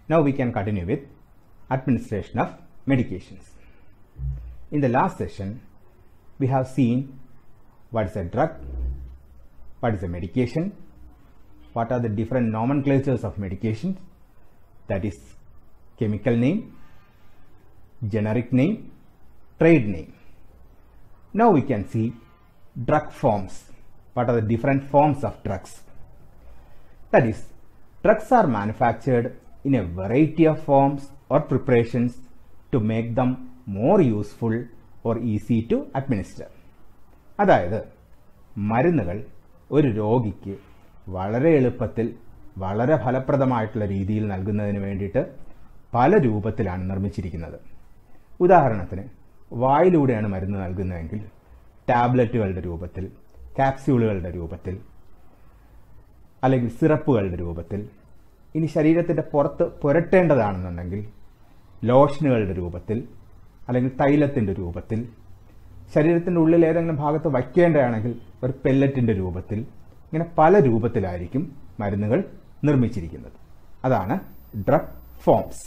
Now we can continue with administration of medications. In the last session, we have seen what is a drug, what is a medication, what are the different nomenclatures of medications, that is chemical name, generic name, trade name. Now we can see drug forms. What are the different forms of drugs? That is, drugs are manufactured in a variety of forms or preparations to make them more useful or easy to administer. അതായത് മരുന്നുകൾ ഒരു രോഗിക്ക് വളരെ എളുപ്പത്തിൽ വളരെ ഫലപ്രദമായിട്ടുള്ള രീതിയിൽ നൽകുന്നതിന് വേണ്ടിയിട്ട് പല രൂപത്തിലാണ് നിർമ്മിച്ചിരിക്കുന്നത് ഉദാഹരണത്തിന് വായിലൂടെയാണ് മരുന്ന് നൽകുന്നതെങ്കിൽ ടാബ്ലറ്റുകളുടെ രൂപത്തിൽ ക്യാപ്സ്യൂളുകളുടെ രൂപത്തിൽ അല്ലെങ്കിൽ സിറപ്പുകളുടെ രൂപത്തിൽ ഇനി ശരീരത്തിൻ്റെ പുറത്ത് പുരട്ടേണ്ടതാണെന്നുണ്ടെങ്കിൽ ലോഷനുകളുടെ രൂപത്തിൽ അല്ലെങ്കിൽ തൈലത്തിൻ്റെ രൂപത്തിൽ ശരീരത്തിൻ്റെ ഉള്ളിൽ ഏതെങ്കിലും ഭാഗത്ത് വയ്ക്കേണ്ടതാണെങ്കിൽ ഒരു പെല്ലറ്റിൻ്റെ രൂപത്തിൽ ഇങ്ങനെ പല രൂപത്തിലായിരിക്കും മരുന്നുകൾ നിർമ്മിച്ചിരിക്കുന്നത് അതാണ് drug forms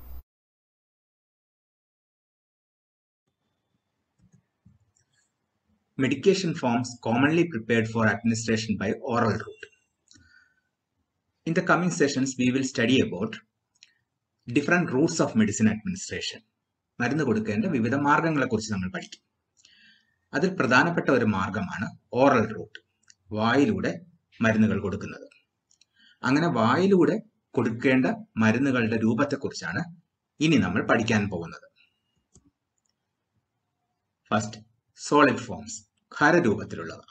medication forms commonly prepared for administration by oral route. In the coming sessions, we will study about different routes of medicine administration. മരുന്ന് കൊടുക്കേണ്ട വിവിധ മാർഗങ്ങളെക്കുറിച്ച് നമ്മൾ പഠിക്കും അതിൽ പ്രധാനപ്പെട്ട ഒരു മാർഗമാണ് ഓറൽ റൂട്ട് വായിലൂടെ മരുന്നുകൾ കൊടുക്കുന്നത് അങ്ങനെ വായിലൂടെ കൊടുക്കേണ്ട മരുന്നുകളുടെ രൂപത്തെക്കുറിച്ചാണ് ഇനി നമ്മൾ പഠിക്കാൻ പോകുന്നത് ഫസ്റ്റ് സോളിഡ് ഫോംസ് ഖരരൂപത്തിലുള്ളവ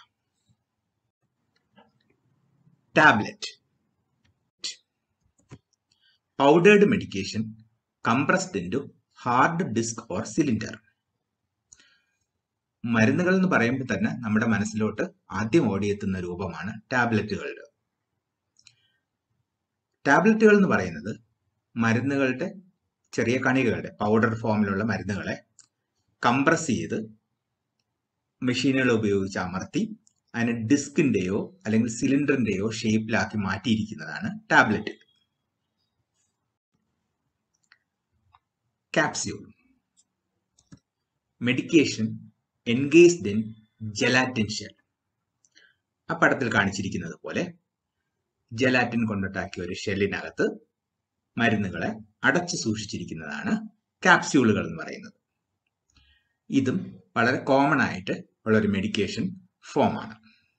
tablet powdered medication compressed into hard disc or cylinder മരുന്നുകൾ എന്ന് പറയുമ്പോൾ തന്നെ നമ്മുടെ മനസ്സിലോട്ട് ആദ്യം ഓടിയെത്തുന്ന രൂപമാണ് ടാബ്ലറ്റുകളുടെ ടാബ്ലറ്റുകൾ എന്ന് പറയുന്നത് മരുന്നുകളുടെ ചെറിയ കണികകളുടെ പൗഡർ ഫോമിലുള്ള മരുന്നുകളെ കംപ്രസ് ചെയ്ത് മെഷീനുകൾ ഉപയോഗിച്ച് അമർത്തി അതിനെ ഡിസ്കിന്റെയോ അല്ലെങ്കിൽ സിലിണ്ടറിന്റെയോ ഷേപ്പിലാക്കി മാറ്റിയിരിക്കുന്നതാണ് tablet capsule. Medication engaged in gelatin shell ആ പടത്തിൽ കാണിച്ചിരിക്കുന്നത് പോലെ ജലാറ്റിൻ കൊണ്ടുണ്ടാക്കിയ ഒരു ഷെല്ലിനകത്ത് മരുന്നുകളെ അടച്ചു സൂക്ഷിച്ചിരിക്കുന്നതാണ് ക്യാപ്സ്യൂളുകൾ എന്ന് പറയുന്നത് ഇതും വളരെ കോമൺ ആയിട്ട് ഉള്ള ഒരു മെഡിക്കേഷൻ ഫോമാണ്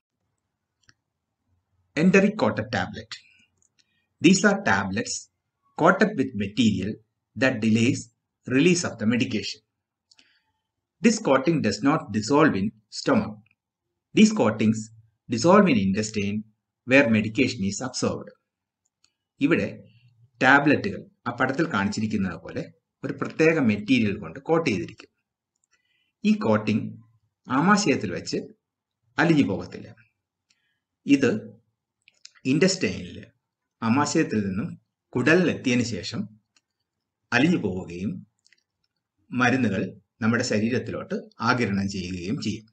enteric coated tablet these are tablets coated with material that delays release of the medication. This coating does not dissolve in stomach. These coatings dissolve in intestine where medication is absorbed. ഇവിടെ ടാബ്ലറ്റുകൾ ആ പടത്തിൽ കാണിച്ചിരിക്കുന്നത് പോലെ ഒരു പ്രത്യേക material കൊണ്ട് coat ചെയ്തിരിക്കും ഈ കോട്ടിംഗ് ആമാശയത്തിൽ വെച്ച് അലിഞ്ഞു പോകത്തില്ല ഇത് ഇൻഡസ്റ്റൈനിൽ ആമാശയത്തിൽ നിന്നും കുടലിലെത്തിയതിനു ശേഷം അലിഞ്ഞു പോവുകയും മരുന്നുകൾ നമ്മുടെ ശരീരത്തിലോട്ട് ആകിരണം ചെയ്യുകയും ചെയ്യും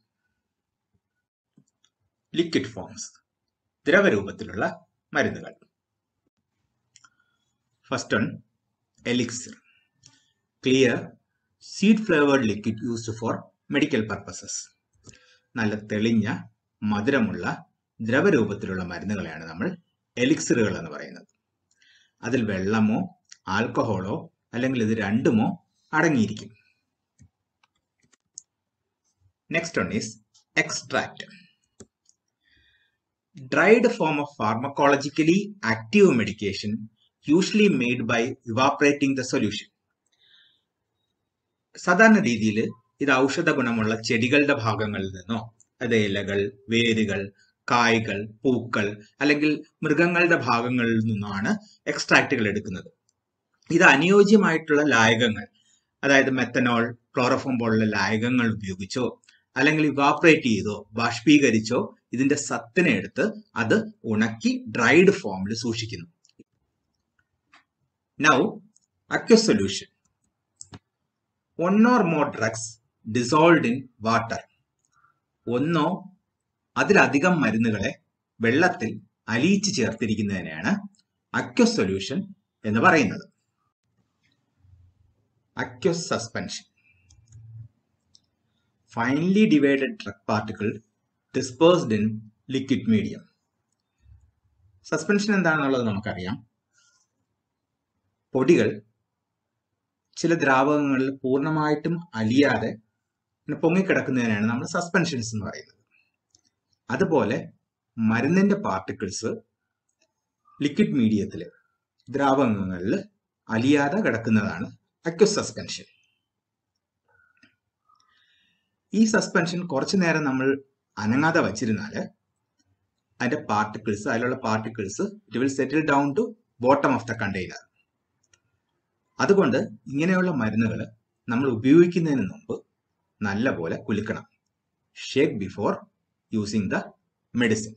ലിക്വിഡ് ഫോംസ് ദ്രവരൂപത്തിലുള്ള മരുന്നുകൾ first one elixir clear sweet flavoured liquid used for medical purposes നല്ല തെളിഞ്ഞ മധുരമുള്ള ദ്രവരൂപത്തിലുള്ള മരുന്നുകളെയാണ് നമ്മൾ എലിക്സിറുകൾ എന്ന് പറയുന്നത് അതിൽ വെള്ളമോ ആൽക്കഹോളോ അല്ലെങ്കിൽ ഇത് രണ്ടുമോ അടങ്ങിയിരിക്കും next one is extract dried form of pharmacologically active medication usually made by evaporating the solution സാധാരണ രീതിയിൽ ഇത് ഔഷധ ഗുണമുള്ള ചെടികളുടെ ഭാഗങ്ങളിൽ നിന്നോ അത് ഇലകൾ വേരുകൾ കായ്കൾ പൂക്കൾ അല്ലെങ്കിൽ മൃഗങ്ങളുടെ ഭാഗങ്ങളിൽ നിന്നാണ് എക്സ്ട്രാക്റ്റുകൾ എടുക്കുന്നത് ഇത് അനുയോജ്യമായിട്ടുള്ള ലായകങ്ങൾ അതായത് മെത്തനോൾ ക്ലോറോഫോം പോലുള്ള ലായകങ്ങൾ ഉപയോഗിച്ചോ അല്ലെങ്കിൽ ഇവാപ്പറേറ്റ് ചെയ്തോ ബാഷ്പീകരിച്ചോ ഇതിന്റെ സത്തിനെ എടുത്ത് അത് ഉണക്കി ഡ്രൈഡ് ഫോമിൽ സൂക്ഷിക്കുന്നു now aqueous solution one or more drugs dissolved in water ഒന്നോ അതിലധികം മരുന്നുകളെ വെള്ളത്തിൽ അലിയിച്ച് ചേർത്തിരിക്കുന്നതിനെയാണ് അക്വ സൊല്യൂഷൻ എന്ന് പറയുന്നത് aqueous suspension. Finely divided drug particle dispersed in liquid medium. Suspension എന്താണെന്നുള്ളത് നമുക്കറിയാം പൊടികൾ ചില ദ്രാവകങ്ങളിൽ പൂർണ്ണമായിട്ടും അലിയാതെ പൊങ്ങിക്കിടക്കുന്നതിനാണ് നമ്മൾ സസ്പെൻഷൻസ് എന്ന് പറയുന്നത് അതുപോലെ മരുന്നിന്റെ പാർട്ടിക്കിൾസ് ലിക്വിഡ് മീഡിയത്തിൽ ദ്രാവകങ്ങളിൽ അലിയാതെ കിടക്കുന്നതാണ് അക്വസ് സസ്പെൻഷൻ ഈ സസ്പെൻഷൻ കുറച്ചു നേരം നമ്മൾ അനങ്ങാതെ വച്ചിരുന്നാൽ അതിന്റെ പാർട്ടിക്കിൾസ് അതിലുള്ള particles it will settle down to bottom of the container അതുകൊണ്ട് ഇങ്ങനെയുള്ള മരുന്നുകൾ നമ്മൾ ഉപയോഗിക്കുന്നതിന് മുമ്പ് നല്ലപോലെ കുലുക്കണം shake before using the medicine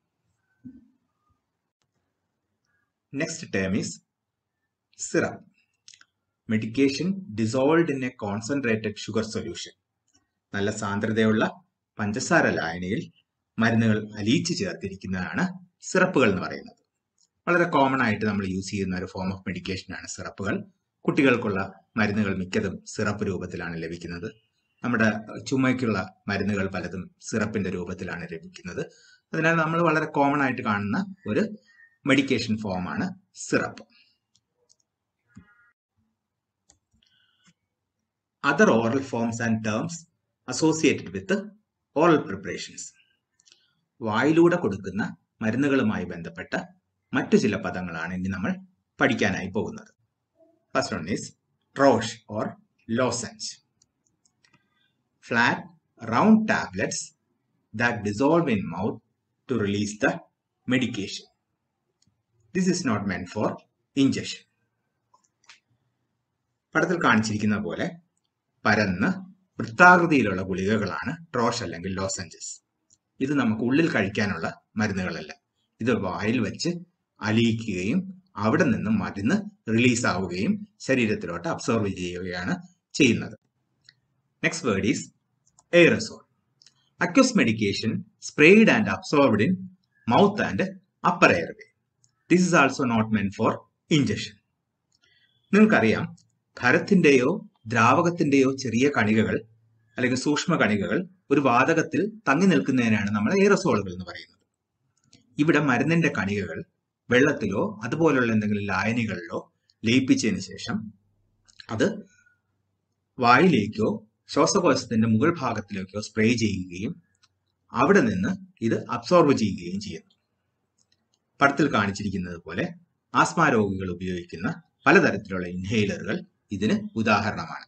next term is syrup medication dissolved in a concentrated sugar solution നല്ല സാന്ദ്രതയുള്ള പഞ്ചസാര ലായനിയിൽ മരുന്നുകൾ അലിയിച്ച് ചേർത്തിരിക്കുന്നതാണ് സിറപ്പുകൾ എന്ന് പറയുന്നത് വളരെ കോമൺ ആയിട്ട് നമ്മൾ യൂസ് ചെയ്യുന്ന ഒരു ഫോം ഓഫ് മെഡിക്കേഷൻ ആണ് സിറപ്പുകൾ കുട്ടികൾക്കുള്ള മരുന്നുകൾ മിക്കതും സിറപ്പ് രൂപത്തിലാണ് ലഭിക്കുന്നത് നമ്മുടെ ചുമയ്ക്കുള്ള മരുന്നുകൾ പലതും സിറപ്പിന്റെ രൂപത്തിലാണ് ലഭിക്കുന്നത് അതിനാൽ നമ്മൾ വളരെ കോമൺ ആയിട്ട് കാണുന്ന ഒരു മെഡിക്കേഷൻ ഫോമാണ് syrup other oral forms and terms associated with oral preparations വായിലൂടെ കൊടുക്കുന്ന മരുന്നുകളുമായി ബന്ധപ്പെട്ട മറ്റു ചില പദങ്ങളാണ് ഇനി നമ്മൾ പഠിക്കാനായി പോകുന്നത് first one is troche or lozenge flat round tablets that dissolve in mouth to release the medication this is not meant for injection പടത്തിൽ കാണിച്ചിരിക്കുന്ന പോലെ പരന്ന് വൃത്താകൃതിയിലുള്ള ഗുളികകളാണ് ട്രോഷ് അല്ലെങ്കിൽ ലോസഞ്ചസ് ഇത് നമുക്ക് ഉള്ളിൽ കഴിക്കാനുള്ള മരുന്നുകളല്ല ഇത് വായിൽ വെച്ച് അലിയിക്കുകയും അവിടെ നിന്നും മരുന്ന് റിലീസ് ആവുകയും ശരീരത്തിലോട്ട് അബ്സോർവ് ചെയ്യുകയാണ് ചെയ്യുന്നത് next word is aerosol aqueous medication sprayed and absorbed in mouth and upper airway this is also not meant for injection നിങ്ങൾക്കറിയാം ഖരത്തിന്റെയോ ദ്രാവകത്തിന്റെയോ ചെറിയ കണികകൾ അല്ലെങ്കിൽ സൂക്ഷ്മ കണികകൾ ഒരു വാതകത്തിൽ തങ്ങി നിൽക്കുന്നതിനാണ് നമ്മൾ എയറസോളുകൾ എന്ന് പറയുന്നത് ഇവിടെ മരുന്നിന്റെ കണികകൾ വെള്ളത്തിലോ അതുപോലുള്ള എന്തെങ്കിലും ലായനികളിലോ ലയിപ്പിച്ചതിന് ശേഷം അത് വായിലേക്കോ ശ്വാസകോശത്തിന്റെ മുകൾ ഭാഗത്തിലേക്കോ സ്പ്രേ ചെയ്യുകയും അവിടെ നിന്ന് ഇത് അബ്സോർബ് ചെയ്യുകയും ചെയ്യുന്നു പടത്തിൽ കാണിച്ചിരിക്കുന്നത് പോലെ ആസ്മ രോഗികൾ ഉപയോഗിക്കുന്ന പലതരത്തിലുള്ള ഇൻഹേലറുകൾ ഇതിന് ഉദാഹരണമാണ്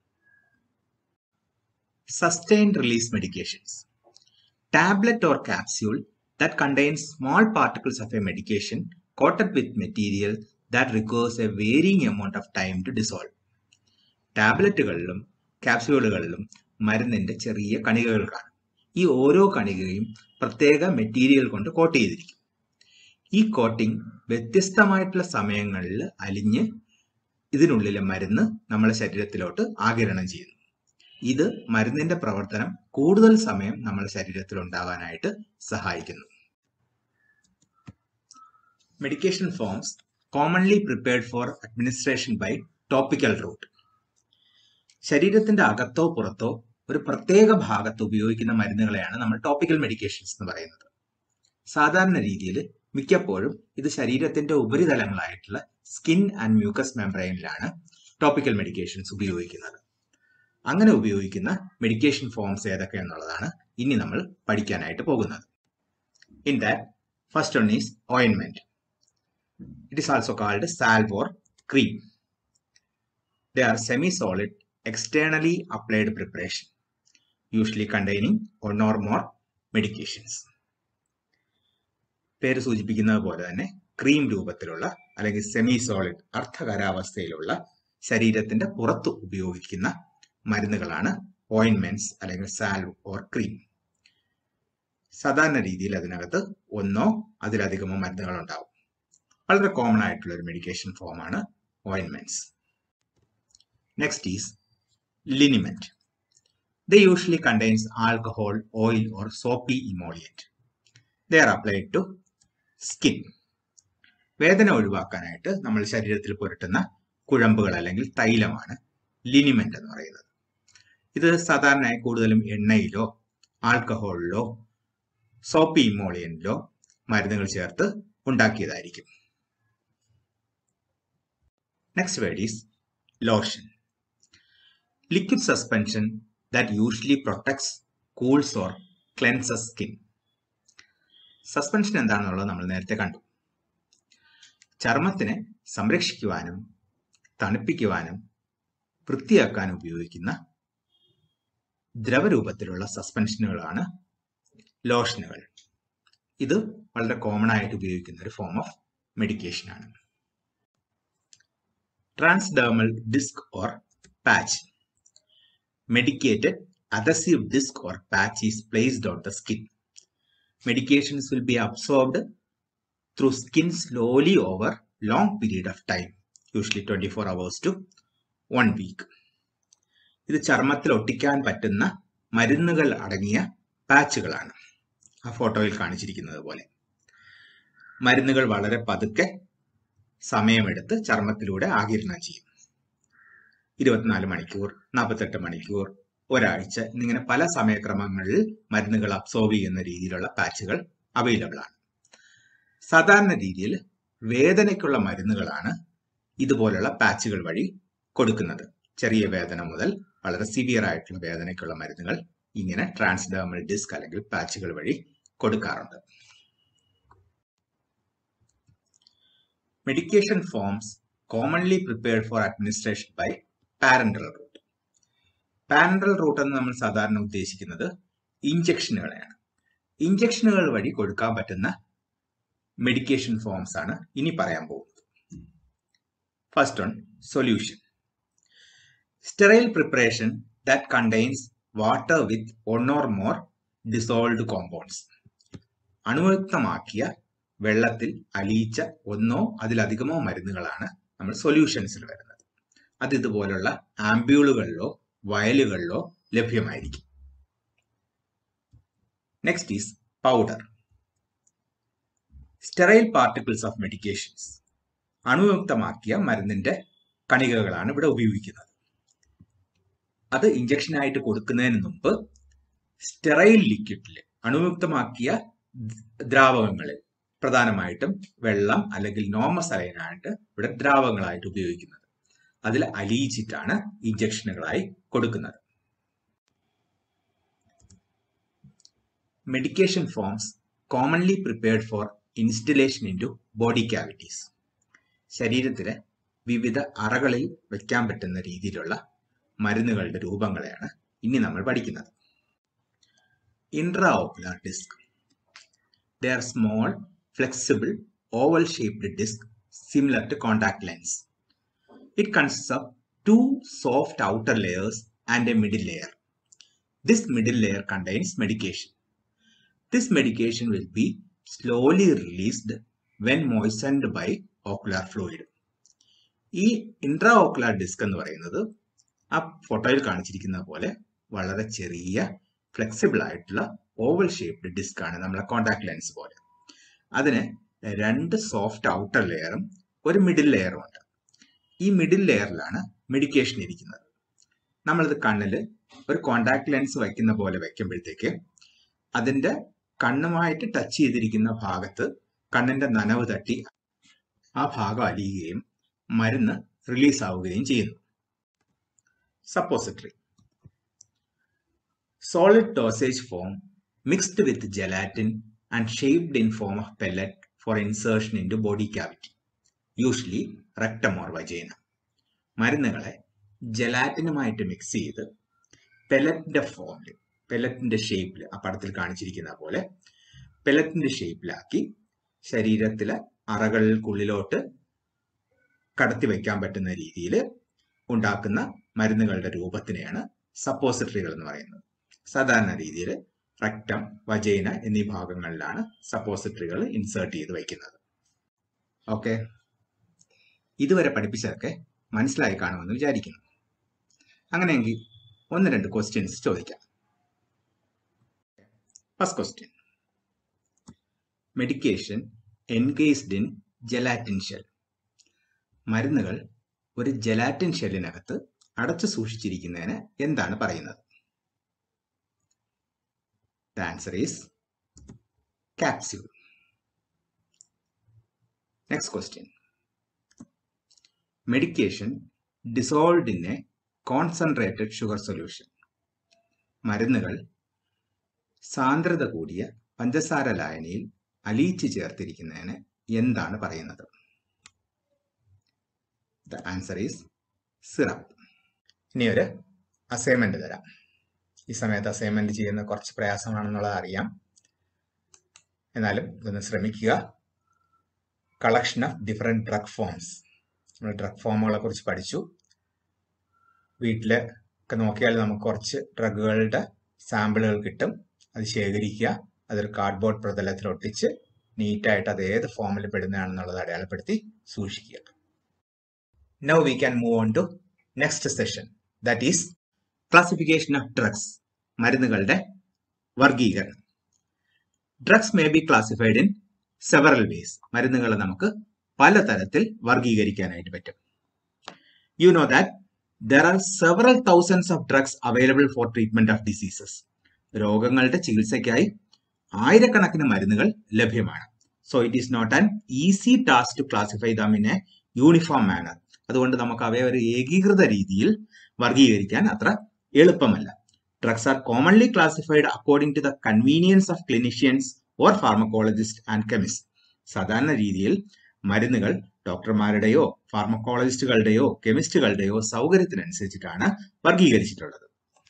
sustained release medications. Tablet or capsule that contains small particles of a medication coated with material that requires a varying amount of time to dissolve. ടാബ്ലറ്റുകളിലും ക്യാപ്സ്യൂളുകളിലും മരുന്നിന്റെ ചെറിയ കണികകൾ കാണും ഈ ഓരോ കണികയും പ്രത്യേക മെറ്റീരിയൽ കൊണ്ട് കോട്ട് ചെയ്തിരിക്കും ഈ കോട്ടിംഗ് വ്യത്യസ്തമായിട്ടുള്ള സമയങ്ങളിൽ അലിഞ്ഞ് ഇതിനുള്ളിലെ മരുന്ന് നമ്മുടെ ശരീരത്തിലോട്ട് ആകിരണം ചെയ്യുന്നു ഇത് മരുന്നിന്റെ പ്രവർത്തനം കൂടുതൽ സമയം നമ്മുടെ ശരീരത്തിൽ ഉണ്ടാകാനായിട്ട് സഹായിക്കുന്നു medication forms commonly prepared for administration by topical route ശരീരത്തിന്റെ അകത്തോ പുറത്തോ ഒരു പ്രത്യേക ഭാഗത്ത് ഉപയോഗിക്കുന്ന മരുന്നുകളെയാണ് നമ്മൾ ടോപ്പിക്കൽ മെഡിക്കേഷൻസ് എന്ന് പറയുന്നത് സാധാരണ രീതിയിൽ മിക്കപ്പോഴും ഇത് ശരീരത്തിന്റെ ഉപരിതലങ്ങളായിട്ടുള്ള സ്കിൻ ആൻഡ് മ്യൂക്കസ് മെംബ്രെയിനിലാണ് ടോപ്പിക്കൽ മെഡിക്കേഷൻസ് ഉപയോഗിക്കുന്നത് അങ്ങനെ ഉപയോഗിക്കുന്ന മെഡിക്കേഷൻ ഫോംസ് ഏതൊക്കെ എന്നുള്ളതാണ് ഇനി നമ്മൾ പഠിക്കാനായിട്ട് പോകുന്നത് in that first one is ഓയിൻമെന്റ് it is also called salve or cream they are semi solid externally applied preparation usually containing one or more medications പേര് സൂചിപ്പിക്കുന്നത് പോലെ തന്നെ ക്രീം രൂപത്തിലുള്ള അല്ലെങ്കിൽ സെമി സോളിഡ് അർത്ഥകരാവസ്ഥയിലുള്ള ശരീരത്തിന്റെ പുറത്ത് ഉപയോഗിക്കുന്ന മരുന്നുകളാണ് ഓയിൻമെന്റ്സ് അല്ലെങ്കിൽ സാൽവ് ഓർ ക്രീം സാധാരണ രീതിയിൽ അതിനകത്ത് ഒന്നോ അതിലധികമോ മരുന്നുകൾ ഉണ്ടാവും വളരെ കോമൺ ആയിട്ടുള്ള ഒരു മെഡിക്കേഷൻ ഫോമാണ് ഓയിൻമെന്റ്സ് next is liniment the usually contains alcohol oil or soapy emollient they are applied to skin വേദന ഒഴിവാക്കാനായിട്ട് നമ്മൾ ശരീരത്തിൽ പുരട്ടുന്ന കുഴമ്പുകൾ അല്ലെങ്കിൽ തൈലമാണ് ലിനിമെന്റ് എന്ന് പറയുന്നത് ഇത് സാധാരണയായി കൂടുതലും എണ്ണയിലോ ആൽക്കഹോളിലോ സോപ്പി ഇമോളിയനിലോ മരുന്നുകൾ ചേർത്ത് ഉണ്ടാക്കിയതായിരിക്കും next word is lotion liquid suspension that usually protects cools or cleanses skin suspension എന്താണെന്നുള്ളത് നമ്മൾ നേരത്തെ കണ്ടു ചർമ്മത്തിനെ സംരക്ഷിക്കുവാനും തണുപ്പിക്കുവാനും വൃത്തിയാക്കാനും ഉപയോഗിക്കുന്ന ദ്രവരൂപത്തിലുള്ള സസ്പെൻഷനുകളാണ് ലോഷനുകൾ ഇത് വളരെ കോമൺ ആയിട്ട് ഉപയോഗിക്കുന്ന ഒരു ഫോം ഓഫ് മെഡിക്കേഷൻ ആണ് transdermal disc or patch medicated adhesive disc or patch is placed on the skin. Medications will be absorbed through skin slowly over long period of time, usually 24 hours to one week. ഇത് ചർമ്മത്തിൽ ഒട്ടിക്കാൻ പറ്റുന്ന മരുന്നുകൾ അടങ്ങിയ പാച്ചുകളാണ് ആ ഫോട്ടോയിൽ കാണിച്ചിരിക്കുന്നത് പോലെ മരുന്നുകൾ വളരെ പതുക്കെ സമയമെടുത്ത് ചർമ്മത്തിലൂടെ ആകിരണം ചെയ്യും ഇരുപത്തിനാല് മണിക്കൂർ നാൽപ്പത്തെട്ട് മണിക്കൂർ ഒരാഴ്ച എന്നിങ്ങനെ പല സമയക്രമങ്ങളിൽ മരുന്നുകൾ അബ്സോർബ് ചെയ്യുന്ന രീതിയിലുള്ള പാച്ചുകൾ അവൈലബിൾ ആണ് സാധാരണ രീതിയിൽ വേദനയ്ക്കുള്ള മരുന്നുകളാണ് ഇതുപോലുള്ള പാച്ചുകൾ വഴി കൊടുക്കുന്നത് ചെറിയ വേദന മുതൽ വളരെ സിവിയർ ആയിട്ടുള്ള വേദനയ്ക്കുള്ള മരുന്നുകൾ ഇങ്ങനെ ട്രാൻസ്ഡേർമൽ ഡിസ്ക് അല്ലെങ്കിൽ പാച്ചുകൾ വഴി കൊടുക്കാറുണ്ട് medication forms commonly prepared for administration by parenteral route parenteral route എന്ന് നമ്മൾ സാധാരണ ഉദ്ദേശിക്കുന്നത് ഇഞ്ചക്ഷനുകളെയാണ് ഇഞ്ചക്ഷനുകൾ വഴി കൊടുക്കാൻ പറ്റുന്ന മെഡിക്കേഷൻ ഫോംസ് ആണ് ഇനി പറയാൻ പോകുന്നത് first one solution sterile preparation that contains water with one or more dissolved compounds അണുയുക്തമാക്കിയ വെള്ളത്തിൽ അലിയിച്ച ഒന്നോ അതിലധികമോ മരുന്നുകളാണ് നമ്മൾ സൊല്യൂഷൻസിൽ വരുന്നത് അത് ഇതുപോലുള്ള ആംബ്യൂളുകളിലോ വയലുകളിലോ ലഭ്യമായിരിക്കും next is powder sterile particles of medications അണുയുക്തമാക്കിയ മരുന്നിന്റെ കണികകളാണ് ഇവിടെ ഉപയോഗിക്കുന്നത് അത് ഇഞ്ചക്ഷനായിട്ട് കൊടുക്കുന്നതിന് മുമ്പ് സ്റ്റെറൈൽ ലിക്വിഡിൽ അണുയുക്തമാക്കിയ ദ്രാവകങ്ങളിൽ പ്രധാനമായിട്ടും വെള്ളം അല്ലെങ്കിൽ നോമസലൈനായിട്ട് ഇവിടെ ദ്രാവകങ്ങളായിട്ട് ഉപയോഗിക്കുന്നത് അതിൽ അലിയിച്ചിട്ടാണ് ഇഞ്ചക്ഷനുകളായി കൊടുക്കുന്നത് medication forms commonly prepared for installation into body cavities ശരീരത്തിലെ വിവിധ അറകളിൽ വയ്ക്കാൻ പറ്റുന്ന രീതിയിലുള്ള മരുന്നുകളുടെ രൂപങ്ങളെയാണ് ഇനി നമ്മൾ പഠിക്കുന്നത് intra ocular disc they are small flexible oval shaped disc similar to contact lens It consists of two soft outer layers and a middle layer. This middle layer contains medication. This medication will be slowly released when moistened by ocular fluid. ഈ intra ocular disc എന്ന് പറയുന്നത് ആ ഫോട്ടോയിൽ കാണിച്ചിരിക്കുന്ന പോലെ വളരെ ചെറിയ flexible ആയിട്ടുള്ള ഓവൽ ഷേപ്ഡ് ഡിസ്ക് ആണ് നമ്മളെ കോണ്ടാക്ട് ലെൻസ് പോലെ അതിന് രണ്ട് സോഫ്റ്റ് ഔട്ടർ ലെയറും ഒരു മിഡിൽ ലെയറും ഉണ്ട് ഈ മിഡിൽ ലെയറിലാണ് മെഡിക്കേഷൻ ഇരിക്കുന്നത് നമ്മളിത് കണ്ണിൽ ഒരു കോണ്ടാക്ട് ലെൻസ് വയ്ക്കുന്ന പോലെ വയ്ക്കുമ്പോഴത്തേക്ക് അതിന്റെ കണ്ണുമായിട്ട് ടച്ച് ചെയ്തിരിക്കുന്ന ഭാഗത്ത് കണ്ണിന്റെ നനവ് തട്ടി ആ ഭാഗം അലിയുകയും മരുന്ന് റിലീസ് ആവുകയും ചെയ്യുന്നു suppository solid dosage form mixed with gelatin and shaped in form of pellet for insertion into body cavity usually rectum or vagina മരുന്നുകളെ ജലാറ്റിനുമായിട്ട് മിക്സ് ചെയ്ത് പെലറ്റിന്റെ ഫോമിൽ പെലറ്റിന്റെ ഷേപ്പിൽ ആ പടത്തിൽ കാണിച്ചിരിക്കുന്ന പോലെ പെലറ്റിന്റെ ഷേപ്പിലാക്കി ശരീരത്തിലെ അറകൾക്കുള്ളിലോട്ട് കടത്തി വയ്ക്കാൻ പറ്റുന്ന രീതിയിൽ ഉണ്ടാക്കുന്ന മരുന്നുകളുടെ രൂപത്തിനെയാണ് സപ്പോസിറ്ററികൾ എന്ന് പറയുന്നത് സാധാരണ രീതിയിൽ റക്റ്റം വജൈന എന്നീ ഭാഗങ്ങളിലാണ് സപ്പോസിറ്ററികൾ ഇൻസേർട്ട് ചെയ്ത് വയ്ക്കുന്നത് ഓക്കെ ഇതുവരെ പഠിപ്പിച്ചതൊക്കെ മനസ്സിലായി കാണുമെന്ന് വിചാരിക്കുന്നു അങ്ങനെയെങ്കിൽ ഒന്ന് രണ്ട് ക്വസ്റ്റ്യൻസ് ചോദിക്കാം first question medication engaged in gelatin shell മരുന്നുകൾ ഒരു ജലാറ്റിൻ ഷെല്ലിനകത്ത് അടച്ചു സൂക്ഷിച്ചിരിക്കുന്നതിന് എന്താണ് പറയുന്നത് the answer is capsule. Next question. Medication dissolved in a concentrated sugar solution. മരുന്നുകൾ സാന്ദ്രത കൂടിയ പഞ്ചസാര ലായനിയിൽ അലിയിച്ച് ചേർത്തിരിക്കുന്നതിന് എന്താണ് പറയുന്നത് ദ ആൻസർ ഈസ് സിറപ്പ് ഇനി ഒരു അസൈൻമെന്റ് തരാം ഈ സമയത്ത് അസൈൻമെന്റ് ചെയ്യുന്ന കുറച്ച് പ്രയാസമാണെന്നുള്ളത് അറിയാം എന്നാലും ഇതൊന്ന് ശ്രമിക്കുക collection of different drug forms നമ്മൾ ഡ്രഗ് ഫോമുകളെ കുറിച്ച് പഠിച്ചു വീട്ടിൽ ഒക്കെ നോക്കിയാൽ നമുക്ക് കുറച്ച് ഡ്രഗുകളുടെ സാമ്പിളുകൾ കിട്ടും അത് ശേഖരിക്കുക അതൊരു കാർഡ്ബോർഡ് പ്രതലത്തിൽ ഒട്ടിച്ച് നീറ്റായിട്ട് അത് ഏത് ഫോമിൽ പെടുന്നതാണെന്നുള്ളത് അടയാളപ്പെടുത്തി സൂക്ഷിക്കുക now we can move on to next session that is classification of drugs മരുന്നുകളുടെ വർഗീകരണം drugs may be classified in several ways മരുന്നുകളെ നമുക്ക് പലതരത്തിൽ വർഗീകരിക്കാനായിട്ട് പറ്റും you know that there are several thousands of drugs available for treatment of diseases രോഗങ്ങളുടെ ചികിത്സയ്ക്കായി ആയിരക്കണക്കിന് മരുന്നുകൾ ലഭ്യമാണ് so it is not an easy task to classify them in a uniform manner അതുകൊണ്ട് നമുക്ക് അവയെ ഒരു ഏകീകൃത രീതിയിൽ വർഗീകരിക്കാൻ അത്ര എളുപ്പമല്ല drugs are commonly classified according to the convenience of clinicians or pharmacologists and chemists. സാധാരണ രീതിയിൽ മരുന്നുകൾ ഡോക്ടർമാരുടെയോ ഫാർമക്കോളജിസ്റ്റുകളുടെയോ കെമിസ്റ്റുകളുടെയോ സൗകര്യത്തിനനുസരിച്ചിട്ടാണ് വർഗീകരിച്ചിട്ടുള്ളത്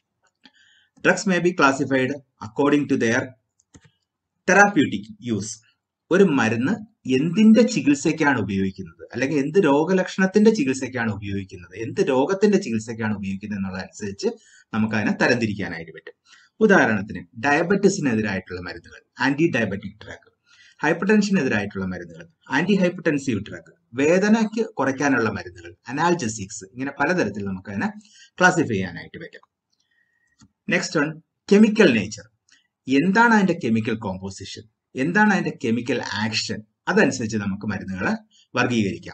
drugs may be classified according to their therapeutic use ഒരു മരുന്ന് എന്തിന്റെ ചികിത്സയ്ക്കാണ് ഉപയോഗിക്കുന്നത് അല്ലെങ്കിൽ എന്ത് രോഗലക്ഷണത്തിന്റെ ചികിത്സയ്ക്കാണ് ഉപയോഗിക്കുന്നത് എന്ത് രോഗത്തിന്റെ ചികിത്സയ്ക്കാണ് ഉപയോഗിക്കുന്നത് എന്നുള്ളതനുസരിച്ച് നമുക്ക് അതിനെ തരംതിരിക്കാനായിട്ട് പറ്റും ഉദാഹരണത്തിന് ഡയബറ്റിസിനെതിരായിട്ടുള്ള മരുന്നുകൾ ആന്റി ഡയബറ്റിക് ഡ്രഗ് ഹൈപ്പർ ടെൻഷനെതിരായിട്ടുള്ള മരുന്നുകൾ ആന്റി ഹൈപ്പർടെൻസീവ് ഡ്രഗ് വേദനയ്ക്ക് കുറയ്ക്കാനുള്ള മരുന്നുകൾ അനാൽജസിക്സ് ഇങ്ങനെ പലതരത്തിൽ നമുക്ക് അതിനെ ക്ലാസിഫൈ ചെയ്യാനായിട്ട് പറ്റും നെക്സ്റ്റ് വൺ കെമിക്കൽ നേച്ചർ എന്താണ് അതിന്റെ കെമിക്കൽ കോമ്പോസിഷൻ എന്താണ് അതിന്റെ കെമിക്കൽ ആക്ഷൻ അതനുസരിച്ച് നമുക്ക് മരുന്നുകളെ വർഗീകരിക്കാം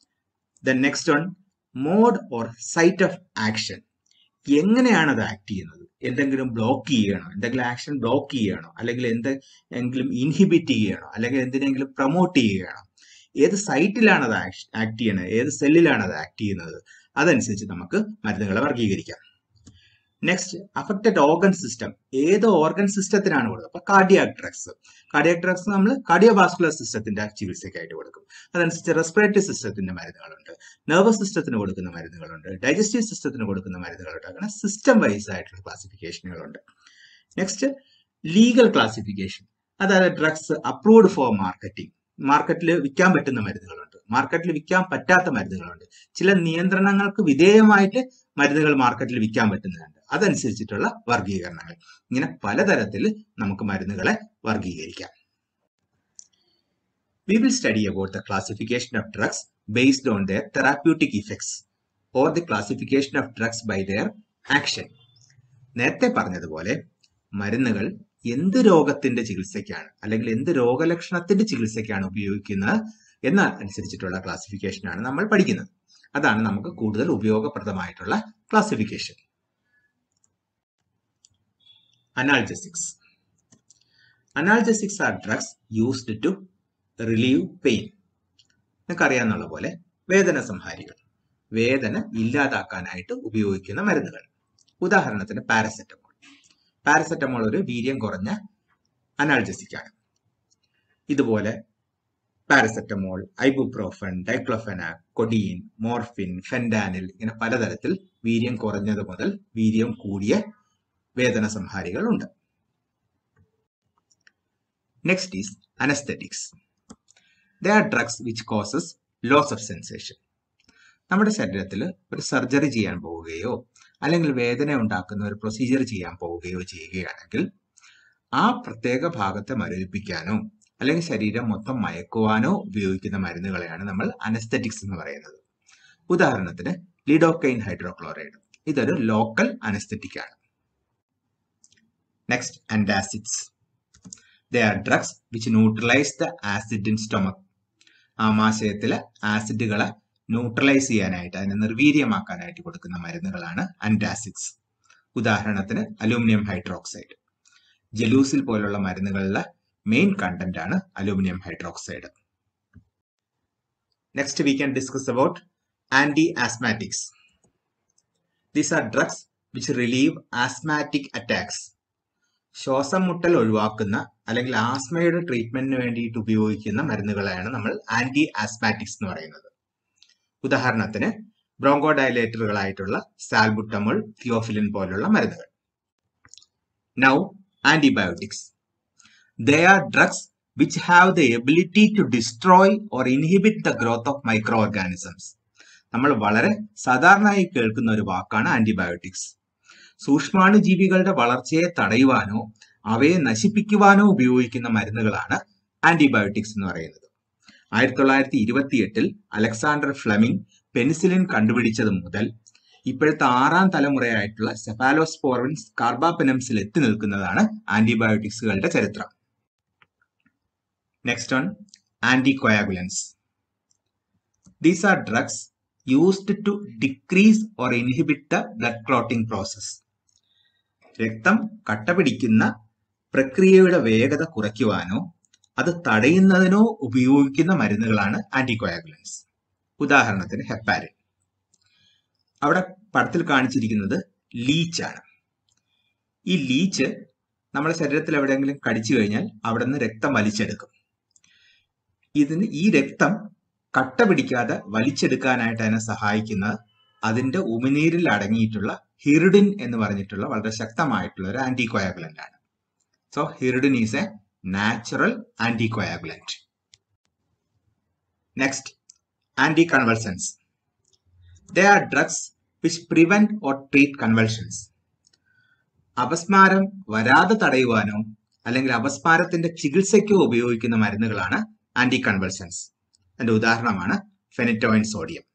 the next one mode or site of action എങ്ങനെയാണ് അത് ആക്ട് ചെയ്യുന്നത് എന്തെങ്കിലും ബ്ലോക്ക് ചെയ്യണോ എന്തെങ്കിലും ആക്ഷൻ ബ്ലോക്ക് ചെയ്യണോ അല്ലെങ്കിൽ എന്തെങ്കിലും ഇൻഹിബിറ്റ് ചെയ്യണോ അല്ലെങ്കിൽ എന്തിനെങ്കിലും പ്രൊമോട്ട് ചെയ്യുകയാണോ ഏത് സൈറ്റിലാണ് അത് ആക്ട് ചെയ്യണത് ഏത് സെല്ലിലാണ് അത് ആക്ട് ചെയ്യുന്നത് അതനുസരിച്ച് നമുക്ക് മരുന്നുകളെ വർഗീകരിക്കാം നെക്സ്റ്റ് അഫക്റ്റഡ് ഓർഗൻ സിസ്റ്റം ഏത് ഓർഗൻ സിസ്റ്റത്തിനാണ് കൊടുക്കുക അപ്പൊ കാർഡിയാക് ഡ്രഗ്സ് കാർഡിയാക് ഡ്രഗ്സ് നമ്മൾ കാർഡിയോവാസ്കുലർ സിസ്റ്റത്തിന്റെ ചികിത്സയ്ക്കായിട്ട് കൊടുക്കും അതനുസരിച്ച് റെസ്പിറേറ്ററി സിസ്റ്റത്തിന്റെ മരുന്നുകളുണ്ട് നെർവസ് സിസ്റ്റത്തിന് കൊടുക്കുന്ന മരുന്നുകളുണ്ട് ഡൈജസ്റ്റീവ് സിസ്റ്റത്തിന് കൊടുക്കുന്ന മരുന്നുകളുണ്ട് അങ്ങനെ സിസ്റ്റം വൈസ് ആയിട്ടുള്ള ക്ലാസിഫിക്കേഷനുകളുണ്ട് നെക്സ്റ്റ് ലീഗൽ ക്ലാസിഫിക്കേഷൻ അതായത് ഡ്രഗ്സ് അപ്രൂവ്ഡ് ഫോർ മാർക്കറ്റിംഗ് മാർക്കറ്റിൽ വിൽക്കാൻ പറ്റുന്ന മരുന്നുകളുണ്ട് മാർക്കറ്റിൽ വിൽക്കാൻ പറ്റാത്ത മരുന്നുകളുണ്ട് ചില നിയന്ത്രണങ്ങൾക്ക് വിധേയമായിട്ട് മരുന്നുകൾ മാർക്കറ്റിൽ വിൽക്കാൻ പറ്റുന്നുണ്ട് അതനുസരിച്ചിട്ടുള്ള വർഗീകരണങ്ങൾ ഇങ്ങനെ പലതരത്തിൽ നമുക്ക് മരുന്നുകളെ വർഗീകരിക്കാം We will study about the classification of drugs based on their therapeutic effects or the classification of drugs by their action. നേരത്തെ പറഞ്ഞതുപോലെ മരുന്നുകൾ എന്ത് രോഗത്തിന്റെ ചികിത്സയ്ക്കാണ് അല്ലെങ്കിൽ എന്ത് രോഗലക്ഷണത്തിന്റെ ചികിത്സയ്ക്കാണ് ഉപയോഗിക്കുന്നത് എന്ന അനുസരിച്ചിട്ടുള്ള ക്ലാസിഫിക്കേഷനാണ് നമ്മൾ പഠിക്കുന്നത് അതാണ് നമുക്ക് കൂടുതൽ ഉപയോഗപ്രദമായിട്ടുള്ള classification analgesics analgesics are drugs used to relieve pain നിങ്ങൾക്കറിയാന്നുള്ള പോലെ വേദന സംഹാരികൾ വേദന ഇല്ലാതാക്കാനായിട്ട് ഉപയോഗിക്കുന്ന മരുന്നുകൾ ഉദാഹരണത്തിന് പാരസെറ്റമോൾ പാരസെറ്റമോൾ ഒരു വീര്യം കുറഞ്ഞ അനാൾജസിക് ആണ് ഇതുപോലെ paracetamol ibuprofen diclofenac codeine morphine fentanyl ഇങ്ങനെ പലതരത്തിൽ വീര്യം കുറഞ്ഞത് മുതൽ വീര്യം കൂടിയ വേദന സംഹാരികൾ ഉണ്ട് next is anaesthetics the are drugs which causes loss of sensation നമ്മുടെ ശരീരത്തിൽ ഒരു സർജറി ചെയ്യാൻ പോവുകയോ അല്ലെങ്കിൽ വേദന ഉണ്ടാക്കുന്ന ഒരു പ്രൊസീജിയർ ചെയ്യാൻ പോവുകയോ ചെയ്യുകയാണെങ്കിൽ ആ പ്രത്യേക ഭാഗത്തെ മരവിപ്പിക്കാനോ അല്ലെങ്കിൽ ശരീരം മൊത്തം മയക്കുവാനോ ഉപയോഗിക്കുന്ന മരുന്നുകളെയാണ് നമ്മൾ അനസ്തെറ്റിക്സ് എന്ന് പറയുന്നത് ഉദാഹരണത്തിന് ലിഡോക്കൈൻ ഹൈഡ്രോക്ലോറൈഡ് ഇതൊരു ലോക്കൽ അനസ്തെറ്റിക് ആണ് next antacids the are drugs which neutralise the acid in stomach ആമാശയത്തിലെ ആസിഡുകളെ ന്യൂട്രലൈസ് ചെയ്യാനായിട്ട് അതിനെ നിർവീര്യമാക്കാനായിട്ട് കൊടുക്കുന്ന മരുന്നുകളാണ് അൻറ്റാസിഡ്സ് ഉദാഹരണത്തിന് അലൂമിനിയം ഹൈഡ്രോക്സൈഡ് ജലൂസിൽ പോലുള്ള മരുന്നുകളിലെ മെയിൻ കണ്ടന്റ് ആണ് aluminium hydroxide next we can discuss about anti asthmatics these are drugs which relieve asthmatic attacks ശ്വാസം മുട്ടൽ ഒഴിവാക്കുന്ന അല്ലെങ്കിൽ ആസ്മയുടെ ട്രീറ്റ്മെന്റിന് വേണ്ടിയിട്ട് ഉപയോഗിക്കുന്ന മരുന്നുകളെയാണ് നമ്മൾ ആന്റി ആസ്മാറ്റിക്സ് എന്ന് പറയുന്നത് ഉദാഹരണത്തിന് ബ്രോങ്കോ ഡയലേറ്ററുകളായിട്ടുള്ള സാൽബുട്ടമോൾ തിയോഫിലിൻ പോലുള്ള മരുന്നുകൾ now antibiotics they are drugs which have the ability to destroy or inhibit the growth of micro organisms നമ്മൾ വളരെ സാധാരണയായി കേൾക്കുന്ന ഒരു വാക്കാണ് ആന്റിബയോട്ടിക്സ് സൂക്ഷ്മാണുജീവികളുടെ വളർച്ചയെ തടയുവാനോ അവയെ നശിപ്പിക്കുവാനോ ഉപയോഗിക്കുന്ന മരുന്നുകളാണ് ആന്റിബയോട്ടിക്സ് എന്ന് പറയുന്നത് ആയിരത്തി തൊള്ളായിരത്തി ഇരുപത്തിയെട്ടിൽ അലക്സാണ്ടർ ഫ്ലെമിംഗ് പെനിസിലിൻ കണ്ടുപിടിച്ചത് മുതൽ ഇപ്പോഴത്തെ ആറാം തലമുറയായിട്ടുള്ള സെഫാലോസ്പോറിൻസ് കാർബാപെനംസിൽ എത്തി നിൽക്കുന്നതാണ് ആന്റിബയോട്ടിക്സുകളുടെ ചരിത്രം next on anticoagulants these are drugs used to decrease or inhibit the blood clotting process രക്തം കട്ടപിടിക്കുന്ന പ്രക്രിയയുടെ വേഗത കുറയ്ക്കുവാനോ അത് തടയുന്നതിനോ ഉപയോഗിക്കുന്ന മരുന്നുകളാണ് ആന്റികോയാഗുലൻസ് ഉദാഹരണത്തിന് ഹെപ്പാരിൻ അവിടെ പടത്തിൽ കാണിച്ചിരിക്കുന്നത് ലീച്ചാണ് ഈ ലീച്ച് നമ്മുടെ ശരീരത്തിൽ എവിടെയെങ്കിലും കടിച്ചു കഴിഞ്ഞാൽ അവിടെ നിന്ന് രക്തം വലിച്ചെടുക്കും ഇതിന് ഈ രക്തം കട്ട പിടിക്കാതെ വലിച്ചെടുക്കാനായിട്ട് അതിനെ സഹായിക്കുന്നത് അതിന്റെ ഉമിനീരിൽ അടങ്ങിയിട്ടുള്ള ഹിറിഡിൻ എന്ന് പറഞ്ഞിട്ടുള്ള വളരെ ശക്തമായിട്ടുള്ള ഒരു ആന്റികോയാഗുലന്റ് ആണ് so hirudin is a natural anticoagulant next anti convulsants they are drugs which prevent or treat convulsions അപസ്മാരം വരാതെ തടയുവാനോ അല്ലെങ്കിൽ അപസ്മാരത്തിന്റെ ചികിത്സയ്ക്കോ ഉപയോഗിക്കുന്ന മരുന്നുകളാണ് ആന്റി കൺവൾസൻസ് അതിന്റെ ഉദാഹരണമാണ് phenytoin sodium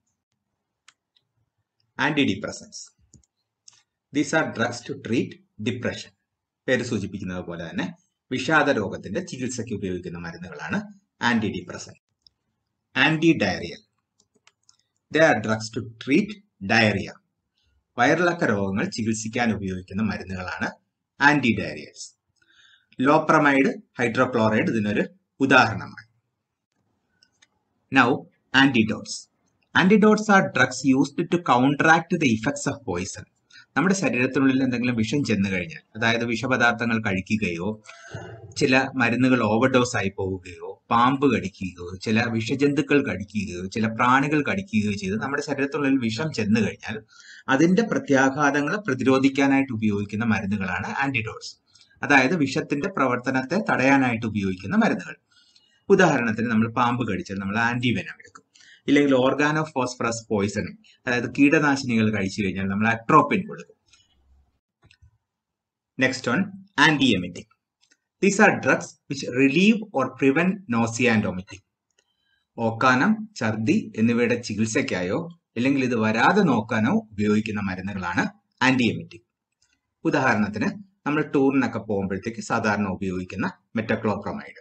anti depressants these are drugs to treat depression പേര് സൂചിപ്പിക്കുന്നത് പോലെ തന്നെ വിഷാദ രോഗത്തിന്റെ ചികിത്സയ്ക്ക് ഉപയോഗിക്കുന്ന മരുന്നുകളാണ് anti depressant anti diarrhoeal they are drugs to treat diarrhoea വയറിളക്ക രോഗങ്ങൾ ചികിത്സിക്കാൻ ഉപയോഗിക്കുന്ന മരുന്നുകളാണ് ആന്റി ഡയറിയൽസ് ലോപ്രമൈഡ് ഹൈഡ്രോക്ലോറൈഡ് ഇതിനൊരു ഉദാഹരണമാണ് now antidotes antidotes are drugs used to counteract the effects of poison നമ്മുടെ ശരീരത്തിനുള്ളിൽ എന്തെങ്കിലും വിഷം ചെന്ന് കഴിഞ്ഞാൽ അതായത് വിഷപദാർത്ഥങ്ങൾ കഴിക്കുകയോ ചില മരുന്നുകൾ ഓവർഡോസ് ആയി പോവുകയോ പാമ്പ് കടിക്കുകയോ ചില വിഷജന്തുക്കൾ കടിക്കുകയോ ചില പ്രാണികൾ കടിക്കുകയോ ചെയ്ത് നമ്മുടെ ശരീരത്തിനുള്ളിൽ വിഷം ചെന്ന് കഴിഞ്ഞാൽ അതിന്റെ പ്രത്യാഘാതങ്ങളെ പ്രതിരോധിക്കാനായിട്ട് ഉപയോഗിക്കുന്ന മരുന്നുകളാണ് ആന്റിഡോട്സ് അതായത് വിഷത്തിന്റെ പ്രവർത്തനത്തെ തടയാനായിട്ട് ഉപയോഗിക്കുന്ന മരുന്നുകൾ ഉദാഹരണത്തിന് നമ്മൾ പാമ്പ് കടിച്ചാൽ നമ്മൾ ആന്റിവെനം എടുക്കും ഇല്ലെങ്കിൽ ഓർഗാനോ ഫോസ്ഫറസ് പോയിസണിങ് അതായത് കീടനാശിനികൾ കഴിച്ചു കഴിഞ്ഞാൽ നമ്മൾ അട്രോപ്പിൻ കൊടുക്കും next on anti emetic these are drugs which relieve or prevent nausea and emetic ഓക്കാനം ഛർദി എന്നിവയുടെ ചികിത്സയ്ക്കായോ അല്ലെങ്കിൽ ഇത് വരാതെ നോക്കാനോ ഉപയോഗിക്കുന്ന മരുന്നുകളാണ് ആന്റി എമിറ്റിക് ഉദാഹരണത്തിന് നമ്മൾ ടൂറിനൊക്കെ പോകുമ്പോഴത്തേക്ക് സാധാരണ ഉപയോഗിക്കുന്ന metoclopramide